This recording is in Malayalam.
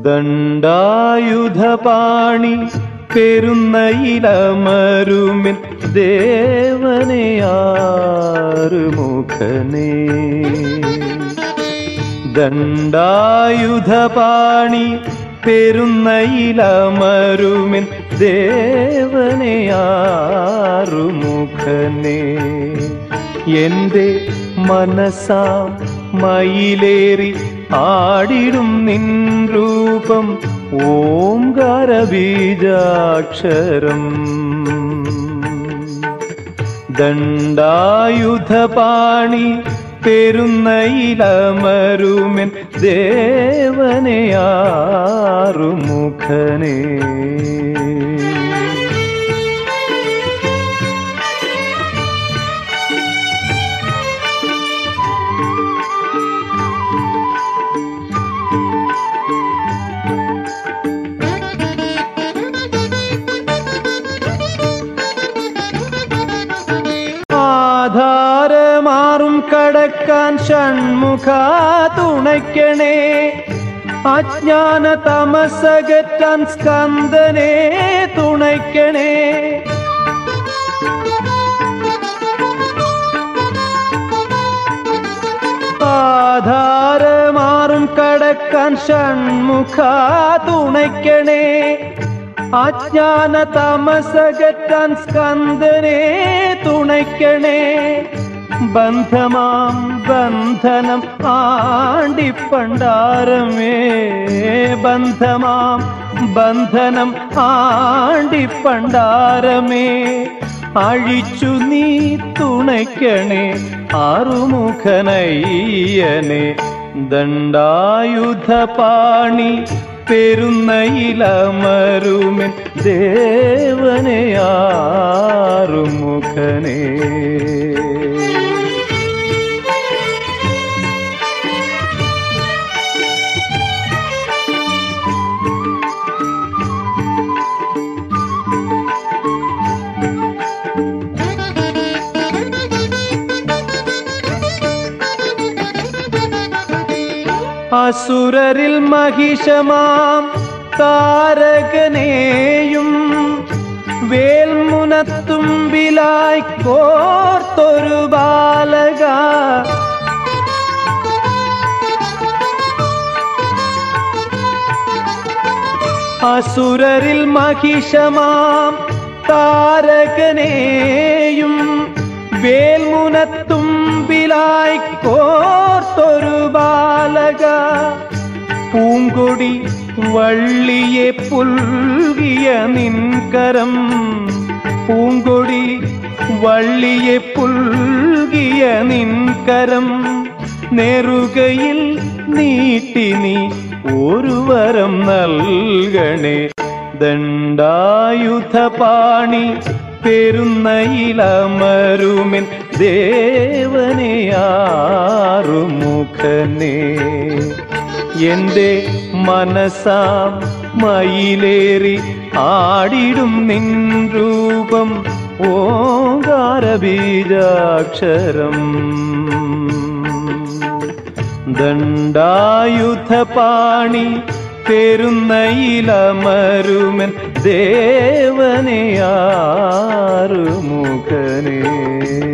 ദണ്ഡായുധപാണി പെരുന്നയിലമരുമിൻ ദേവനെയാറുമുഖനേ ദണ്ഡായുധപാണി പെരുന്നയിലമരുമിൻ ദേവനെയാറുമുഖനേ എന്റെ മനസ്സാം മയിലേറി ആടിടും നിൻ രൂപം ഓംകാരബീജാക്ഷരം ദണ്ഡായുധപാണി പെരുന്നയിലമരുമെൻ ദേവനെയാറുമുഖനേ ആധാരമാറും കടക്കാൻ ഷൺമുഖ തുണയ്ക്കണേ അജ്ഞാന തമസകറ്റാൻ സ്കന്ദനെ തുണയ്ക്കണേ ആധാരമാറും കടക്കാൻ ഷൺമുഖ തുണയ്ക്കണേ അജ്ഞാന തമസകറ്റാൻ സ്കന്ദനെ തുണയ്ക്കണേ ബന്ധമാം ബന്ധനം ആണ്ടിപ്പണ്ടാരമേ ബന്ധമാം ബന്ധനം ആണ്ടിപ്പണ്ടാരമേ അഴിച്ചു നീ തുണയ്ക്കണേ ആറുമുഖനയ്യനെ ദണ്ഡായുധപാണി പെരുന്നയിലമരുമിൻ ദേവനെയാറുമുഖനേ അസുരരിൽ മഹിഷമാം താരകനെയും വേൽമുനത്തുമ്പിലായി കോർത്തൊരു ബാലക അസുരരിൽ മഹിഷമാം താരകനെയും വേൽമുനത്തുമ്പിലായി കോർത്തൊരു ബാലക പൂങ്കൊടി വള്ളിയെ പുൽകിയ നിൻകരം പൂങ്കൊടി വള്ളിയെ പുൽകിയ നിൻകരം നെറുകയിൽ നീട്ടി നീ ഒരു വരം നൽകണേ ദണ്ഡായുധപാണി പെരുന്നയിലമരുമിൻ ദേവനെയാറുമുഖനേ എന്റെ മനസ്സാം മയിലേറി ആടിടും നിൻ രൂപം ഓങ്കാരബീജാക്ഷരം ദണ്ഡായുധപാണി പെരുന്നയിലമരുമൻ ദേവനെയാറുമുഖനേ